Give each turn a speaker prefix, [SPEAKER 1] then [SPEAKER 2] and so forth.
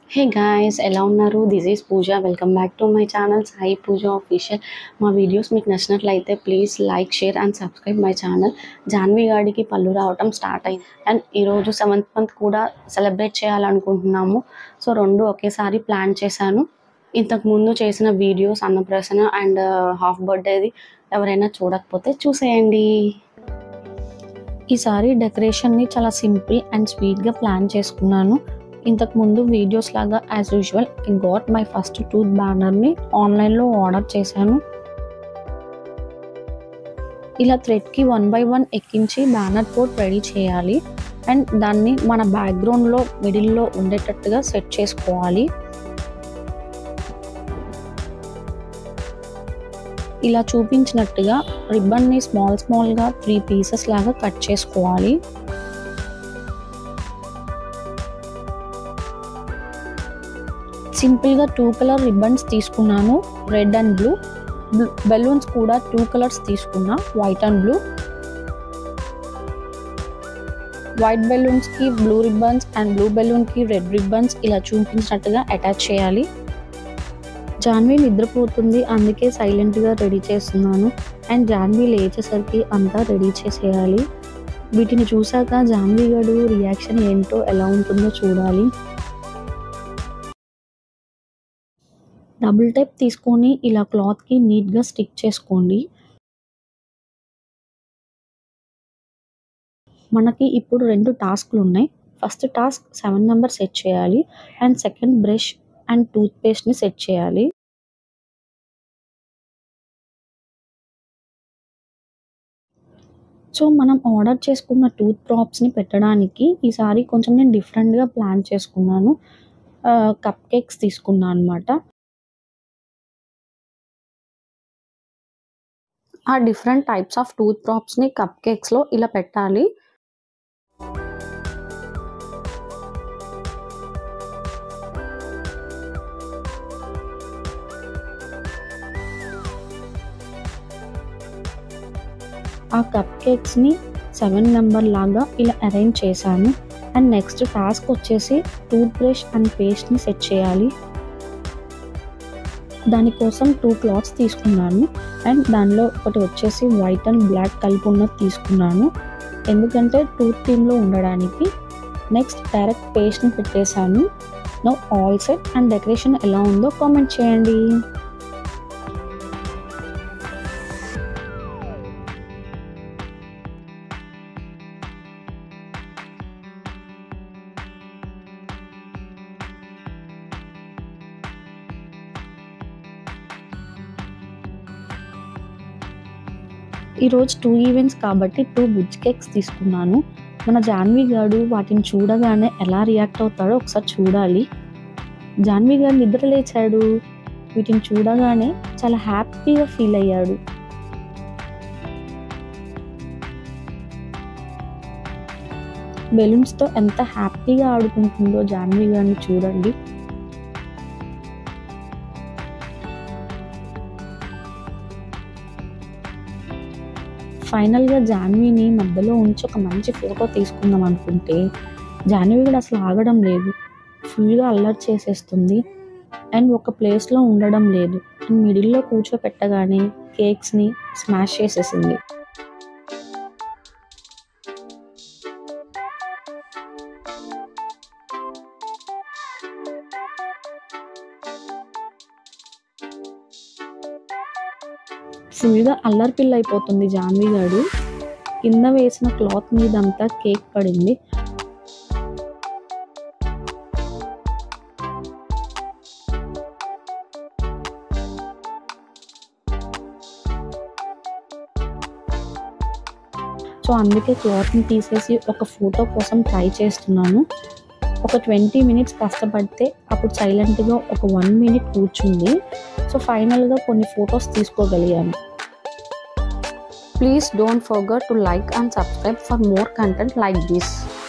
[SPEAKER 1] హే guys ఎలా ఉన్నారు this is Pooja welcome back to my channel Sai Pooja official మా వీడియోస్ మీకు నచ్చినట్లయితే please like share and subscribe my channel Janvi గాడికి పళ్ళు రావటం స్టార్ట్ అయింది అండ్ ఈరోజు సెవెంత్ మంత్ కూడా సెలబ్రేట్ చేయాలనుకుంటున్నాము సో రెండు ఒకేసారి ప్లాన్ చేశాను ఇంతకు ముందు చేసిన వీడియోస్ అన్నప్రాసన అండ్ హాఫ్ బర్త్డేది ఎవరైనా చూడకపోతే చూసేయండి ఈసారి డెకరేషన్ని చాలా సింపుల్ అండ్ స్వీట్గా ప్లాన్ చేసుకున్నాను ఇంతకు ముందు వీడియోస్ లాగా as usual I got my first tooth బ్యానర్ని ఆన్లైన్లో ఆర్డర్ చేశాను ఇలా థ్రెడ్కి వన్ బై వన్ ఎక్కించి బ్యానర్ కోడ్ రెడీ చేయాలి అండ్ దాన్ని మన బ్యాక్గ్రౌండ్లో మిడిల్లో ఉండేటట్టుగా సెట్ చేసుకోవాలి ఇలా చూపించినట్టుగా రిబ్బన్ని స్మాల్ స్మాల్గా త్రీ పీసెస్ లాగా కట్ చేసుకోవాలి సింపుల్గా టూ కలర్ రిబ్బన్స్ తీసుకున్నాను రెడ్ అండ్ బ్లూ బెలూన్స్ కూడా టూ కలర్స్ తీసుకున్నా వైట్ అండ్ బ్లూ వైట్ బెలూన్స్కి బ్లూ రిబ్బన్స్ అండ్ బ్లూ బెలూన్కి రెడ్ రిబ్బన్స్ ఇలా చూపించినట్టుగా అటాచ్ చేయాలి జాన్వి నిద్రపోతుంది అందుకే సైలెంట్గా రెడీ చేస్తున్నాను అండ్ జాన్వి లేచేసరికి అంతా రెడీ చేసేయాలి వీటిని చూసాక జాన్వి గడు రియాక్షన్ ఏంటో ఎలా ఉంటుందో చూడాలి డబుల్ టైప్ తీసుకొని ఇలా క్లాత్కి నీట్గా స్టిక్ చేసుకోండి మనకి ఇప్పుడు రెండు టాస్క్లు ఉన్నాయి first task seven number set చేయాలి and second brush and tooth పేస్ట్ని సెట్ చేయాలి సో మనం ఆర్డర్ చేసుకున్న టూత్ ప్రాప్స్ని పెట్టడానికి ఈసారి కొంచెం నేను డిఫరెంట్గా ప్లాన్ చేసుకున్నాను కప్ కేక్స్ తీసుకున్నాను అనమాట ఆ డిఫరెంట్ టైప్స్ ఆఫ్ టూత్ ప్రాప్స్ని కప్ కేక్స్లో ఇలా పెట్టాలి ఆ కప్ కేక్స్ని సెవెన్ నెంబర్ లాగా ఇలా అరేంజ్ చేశాను అండ్ నెక్స్ట్ టాస్క్ వచ్చేసి టూత్ బ్రష్ అండ్ పేస్ట్ని సెట్ చేయాలి దానికోసం టూ క్లాత్స్ తీసుకున్నాను అండ్ దానిలో ఒకటి వచ్చేసి వైట్ అండ్ బ్లాక్ కలిపి ఉన్నది తీసుకున్నాను ఎందుకంటే టూత్ థీమ్లో ఉండడానికి నెక్స్ట్ డైరెక్ట్ పేస్ట్ని పెట్టేశాను no all set and decoration ఎలా ఉందో కామెంట్ చేయండి ఈరోజు టూ ఈవెంట్స్ కాబట్టి టూ బుజ్ కేక్స్ తీసుకున్నాను మన జాన్వి గారు వాటిని చూడగానే ఎలా రియాక్ట్ అవుతాడో ఒకసారి చూడాలి జాన్వి గారు నిద్ర లేచాడు వీటిని చూడగానే చాలా హ్యాపీగా ఫీల్ అయ్యాడు బెలూన్స్తో ఎంత హ్యాపీగా ఆడుకుంటుందో జాన్వి గారిని చూడండి ఫైనల్గా జాన్వీని మధ్యలో ఉంచి ఒక మంచి ఫోటో తీసుకుందాం అనుకుంటే జాన్వీ కూడా అసలు ఆగడం లేదు ఫుల్గా అల్లరి చేసేస్తుంది అండ్ ఒక ప్లేస్లో ఉండడం లేదు అండ్ మిడిల్లో కూర్చోపెట్టగానే కేక్స్ని స్మాష్ చేసేసింది ఫుల్గా అల్లరి పిల్ల అయిపోతుంది జాన్వి గారు కింద వేసిన క్లాత్ మీదంతా కేక్ పడింది సో అందుకే క్లాత్ని తీసేసి ఒక ఫోటో కోసం ట్రై చేస్తున్నాను ఒక ట్వంటీ మినిట్స్ కష్టపడితే అప్పుడు సైలెంట్గా ఒక వన్ మినిట్ కూర్చుంది సో ఫైనల్గా కొన్ని ఫొటోస్ తీసుకోగలిగాను please don't forget to like and subscribe for more content like this